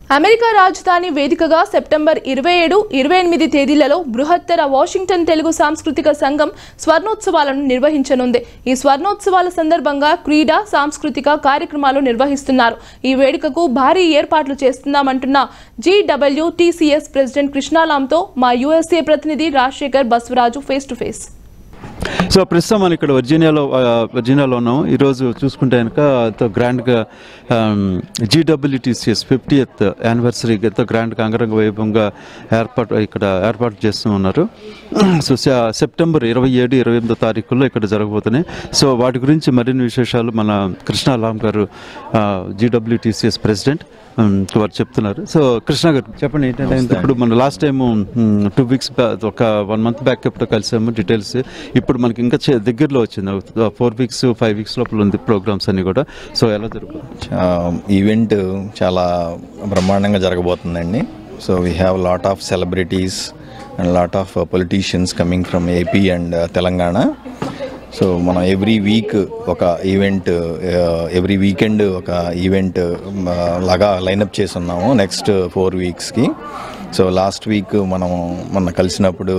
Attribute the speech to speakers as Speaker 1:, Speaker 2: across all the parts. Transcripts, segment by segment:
Speaker 1: America రాజధాని వేదికగా September ఇరవై ఏడు ఇరవై ఎనిమిది తేదీలలో బృహత్తర వాషింగ్టన్ తెలుగు సాంస్కృతిక సంఘం స్వర్ణోత్సవాలను నిర్వహించనుంది ఈ స్వర్ణోత్సవాల సందర్భంగా క్రీడా సాంస్కృతిక కార్యక్రమాలు నిర్వహిస్తున్నారు ఈ వేడుకకు భారీ ఏర్పాట్లు చేస్తున్నామంటున్న జీడబ్ల్యూటీసీఎస్ ప్రెసిడెంట్ కృష్ణాలాంతో మా యుఎస్ఏ ప్రతినిధి Rajasekhar Baswaraju face to face
Speaker 2: so ప్రస్తుతం మనం ఇక్కడ వర్జీనియాలో ఆ, వర్జీనియాలో ఉన్నాం ఈరోజు చూసుకుంటే కనుక ఎంతో గ్రాండ్గా జీడబ్ల్యూటీసీఎస్ ఫిఫ్టీయత్ యానివర్సరీ ఎంతో గ్రాండ్గా అంగరంగ వైభవంగా ఏర్పాటు ఇక్కడ ఏర్పాటు చేస్తూ ఉన్నారు సో సె- సెప్టెంబర్ ఇరవై ఏడు ఇరవై ఎనిమిదో తారీఖుల్లో ఇక్కడ జరగబోతున్నాయి సో వాటి గురించి మరిన్ని విశేషాలు మన కృష్ణ లామ్ గారు జీడబ్ల్యూటీసీఎస్ ప్రెసిడెంట్ ఉమ్, వారు చెప్తున్నారు సో కృష్ణ గారు చెప్పండి ఏంటంటే ఇప్పుడు మన లాస్ట్ టైం టూ వీక్స్ ఒక వన్ మంత్ బ్యాక్ ఎప్పుడు కలిసాము డీటెయిల్స్ ఇప్పుడు మనకి ఇంకా చే- దగ్గరలో వచ్చింది ఫోర్ వీక్స్ ఫైవ్ వీక్స్ లోపల ఉంది ప్రోగ్రామ్స్ అన్ని కూడా సో ఎలా జరుగుతుంది
Speaker 3: ఆ, ఈవెంట్ చాలా బ్రహ్మాండంగా జరగబోతుందండి so we have lot of celebrities and lot of politicians coming from AP and Telangana so మనం ఎవ్రీ వీక్ ఒక ఈవెంట్ ఎవ్రీ వీకెండ్ ఒక ఈవెంట్ లాగా లైనప్ చేసి ఉన్నాము నెక్స్ట్ ఫోర్ వీక్స్కి సో లాస్ట్ వీక్ మనం మొన్న కలిసినప్పుడు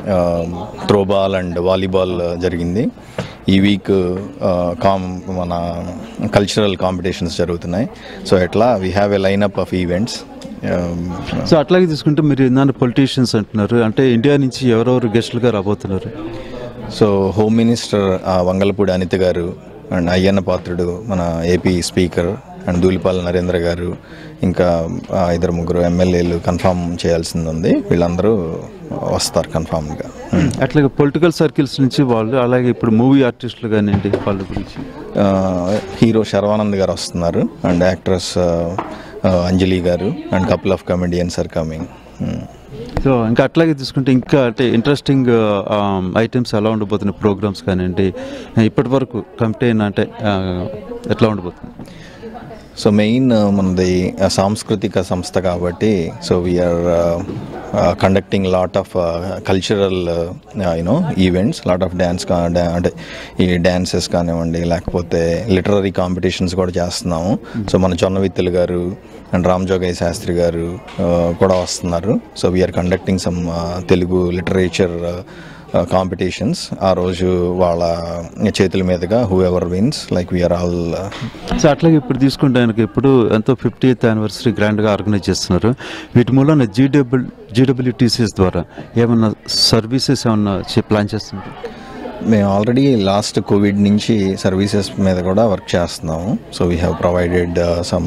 Speaker 3: త్రోబాల్ అండ్ వాలీబాల్ జరిగింది ఈ వీక్ కామ్ మన కల్చరల్ కాంపిటీషన్స్ జరుగుతున్నాయి సో ఎట్లా we have a lineup of events
Speaker 2: so అట్లాగే తీసుకుంటే మీరు ఇందాక పొలిటీషియన్స్ అంటున్నారు అంటే ఇండియా నుంచి ఎవరెవరు గెస్టులుగా రాబోతున్నారు
Speaker 3: సో హోమ్ మినిస్టర్ ఆ, వంగలపూడి అనిత గారు అండ్ అయ్యన్న పాత్రుడు మన AP speaker and Dhulipala Narendra garu ఇంకా ఆ, ఇద్దరు ముగ్గురు ఎమ్మెల్యేలు కన్ఫామ్ చేయాల్సింది ఉంది వీళ్ళందరూ వస్తారు కన్ఫామ్గా
Speaker 2: అట్లాగే పొలిటికల్ సర్కిల్స్ నుంచి వాళ్ళు అలాగే ఇప్పుడు మూవీ ఆర్టిస్టులు కానివ్వండి వాళ్ళ గురించి
Speaker 3: ఆ, హీరో శర్వానంద్ గారు వస్తున్నారు అండ్ యాక్ట్రెస్ ఆ, ఆ, Anjali garu and couple of comedians are coming
Speaker 2: so ఇంకా అట్లాగే తీసుకుంటే ఇంకా అంటే ఇంట్రెస్టింగ్ ఐటమ్స్ ఎలా ఉండబోతున్నాయి ప్రోగ్రామ్స్ కానివ్వండి ఇప్పటి వరకు కమిటీ అయిన అంటే ఆ, ఎట్లా ఉండబోతుంది
Speaker 3: సో మెయిన్ మనది ఆ, సాంస్కృతిక సంస్థ కాబట్టి so we're conducting lot of cultural you know events lot of dance అంటే ఈ డ్యాన్సెస్ కానివ్వండి లేకపోతే లిటరరీ కాంపిటీషన్స్ కూడా చేస్తున్నాము సో మన చొన్నవిత్తులు గారు అండ్ రామ్ జోగయ్య శాస్త్రి గారు ఆ, కూడా వస్తున్నారు so we're conducting some Telugu literature competitions ఆ రోజు వాళ్ళ చేతుల మీదుగా whoever wins like we're all
Speaker 2: so అట్లాగే ఇప్పుడు తీసుకుంటే ఆయనకి ఇప్పుడు ఎంతో ఫిఫ్టీ ఎయిత్ యానివర్సరీ గ్రాండ్గా ఆర్గనైజ్ చేస్తున్నారు వీటి మూలన జీడబ్ల్యూ జీడబ్ల్యూటీసీఎస్ ద్వారా ఏమన్నా సర్వీసెస్ ఏమన్నా చే- ప్లాన్ చేస్తున్నారు
Speaker 3: మేము ఆల్రెడీ లాస్ట్ కోవిడ్ నుంచి సర్వీసెస్ మీద కూడా వర్క్ చేస్తున్నాము so we have provided some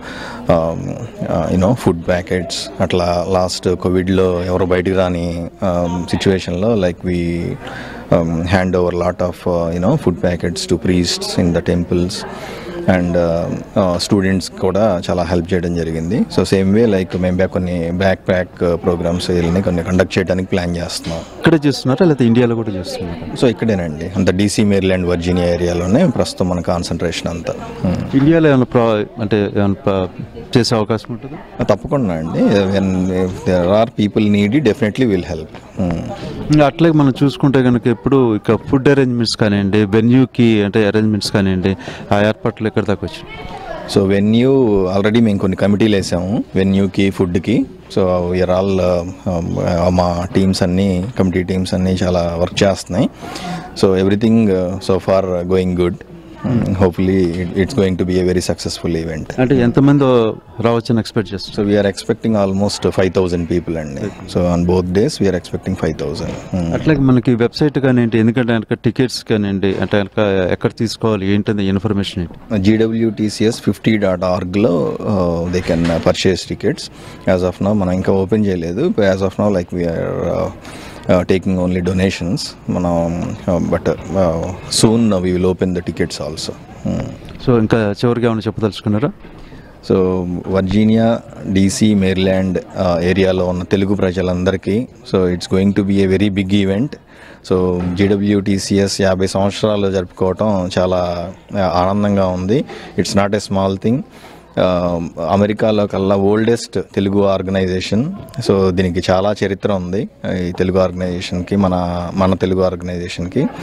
Speaker 3: you know food packets అట్లా లాస్ట్ కోవిడ్లో ఎవరు బయటికి రాని సిచ్యువేషన్లో like we hand over lot of you know food packets to priests in the temples and students కూడా చాలా హెల్ప్ చేయడం జరిగింది సో సేమ్ వే లైక్ మేము బ్యాక్ కొన్ని బ్యాక్ ప్యాక్ ప్రోగ్రామ్స్ వీళ్ళని కొన్ని కండక్ట్ చేయడానికి ప్లాన్ చేస్తున్నాం
Speaker 2: ఇక్కడే చేస్తున్నారా లేకపోతే ఇండియాలో కూడా చేస్తున్నారా
Speaker 3: సో ఇక్కడేనండి అంత డీసీ మేరీల్యాండ్ వర్జీనియా ఏరియాలోనే ప్రస్తుతం మన కాన్సన్ట్రేషన్ అంతా Hmm.
Speaker 2: ఇండియాలో ఏమైనా ప్రా అంటే ఏమైనా ప- చేసే అవకాశం ఉంటుందా
Speaker 3: తప్పకుండా అండి there are people need definitely will help
Speaker 2: ఇంకా అట్లాగే మనం చూసుకుంటే కనుక ఇప్పుడు ఇక ఫుడ్ అరేంజ్మెంట్స్ కానివ్వండి వెన్యూకి అంటే అరేంజ్మెంట్స్ కానివ్వండి ఆ ఏర్పాట్లు ఎక్కడ దాకా వచ్చాయి
Speaker 3: సో వెన్యూ ఆల్రెడీ మేము కొన్ని కమిటీలు వేసాము వెన్యూకి ఫుడ్కి సో వీఆర్ ఆల్ మా టీమ్స్ అన్నీ కమిటీ టీమ్స్ అన్నీ చాలా వర్క్ చేస్తున్నాయి so everything so far going good hopefully it's going to be a very successful event
Speaker 2: అంటే ఎంతమంది రావచ్చని ఎక్స్పెక్ట్ చేస్తారు
Speaker 3: so we're expecting almost five thousand people అండి so on both days we're expecting five thousand
Speaker 2: అట్లాగే మనకి website కానివ్వండి ఎందుకంటే కనుక టికెట్స్ కానివ్వండి అంటే కనుక ఎక్కడ తీసుకోవాలి ఏంటంది ఇన్ఫర్మేషన్ ఏంటి
Speaker 3: జీడబ్ల్యూటీసీఎస్ ఫిఫ్టీ డాట్ ఆర్గ్లో they can purchase tickets as of now మనం ఇంకా ఓపెన్ చేయలేదు as of now like we're taking only donations మనం but soon we will open the tickets also
Speaker 2: so ఇంకా చివరిగా ఏమైనా చెప్పదలుచుకున్నారా
Speaker 3: సో వర్జీనియా డీసీ మేరీల్యాండ్ ఏరియాలో ఉన్న తెలుగు ప్రజలందరికీ so it's going to be a very big event so GWTCS యాభై సంవత్సరాలు జరుపుకోవటం చాలా ఆ, ఆనందంగా ఉంది it's not a small thing అమెరికాలో కల్లా ఓల్డెస్ట్ తెలుగు ఆర్గనైజేషన్ సో దీనికి చాలా చరిత్ర ఉంది ఈ తెలుగు ఆర్గనైజేషన్కి మన మన తెలుగు ఆర్గనైజేషన్కి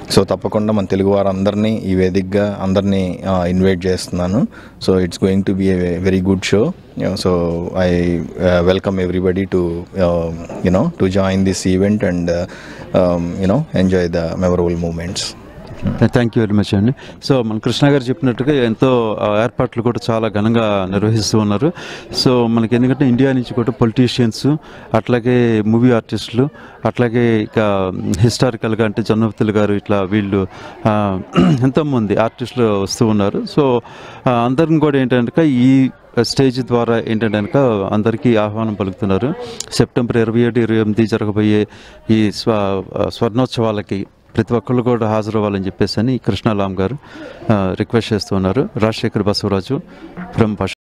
Speaker 3: సో తప్పకుండా మన తెలుగు వారందరినీ ఈ వేదికగా అందరినీ ఇన్వైట్ చేస్తున్నాను so it's going to be a very good show so I welcome everybody to you know to join this event and you know enjoy the memorable moments
Speaker 2: thank you very much అండి సో మన కృష్ణ గారు చెప్పినట్టుగా ఎంతో ఆ, ఏర్పాట్లు కూడా చాలా ఘనంగా నిర్వహిస్తూ ఉన్నారు సో మనకి ఎందుకంటే ఇండియా నుంచి కూడా పొలిటీషియన్స్ అట్లాగే మూవీ ఆర్టిస్టులు అట్లాగే ఇక హిస్టారికల్గా అంటే జన్మపతులు గారు ఇట్లా వీళ్ళు ఆ, ఎంతోమంది ఆర్టిస్టులు వస్తూ ఉన్నారు సో ఆ, అందరిని కూడా ఏంటంటే ఈ స్టేజ్ ద్వారా ఏంటంటే కనుక అందరికీ ఆహ్వానం పలుకుతున్నారు సెప్టెంబర్ ఇరవై ఏడు ఇరవై ఎనిమిది జరగబోయే ఈ స్వ స్వర్ణోత్సవాలకి ప్రతి ఒక్కళ్ళు కూడా హాజరవ్వాలని చెప్పేసి అని కృష్ణాలాం గారు రిక్వెస్ట్ చేస్తున్నారు రాజశేఖర్ బసవరాజు ఫ్రమ్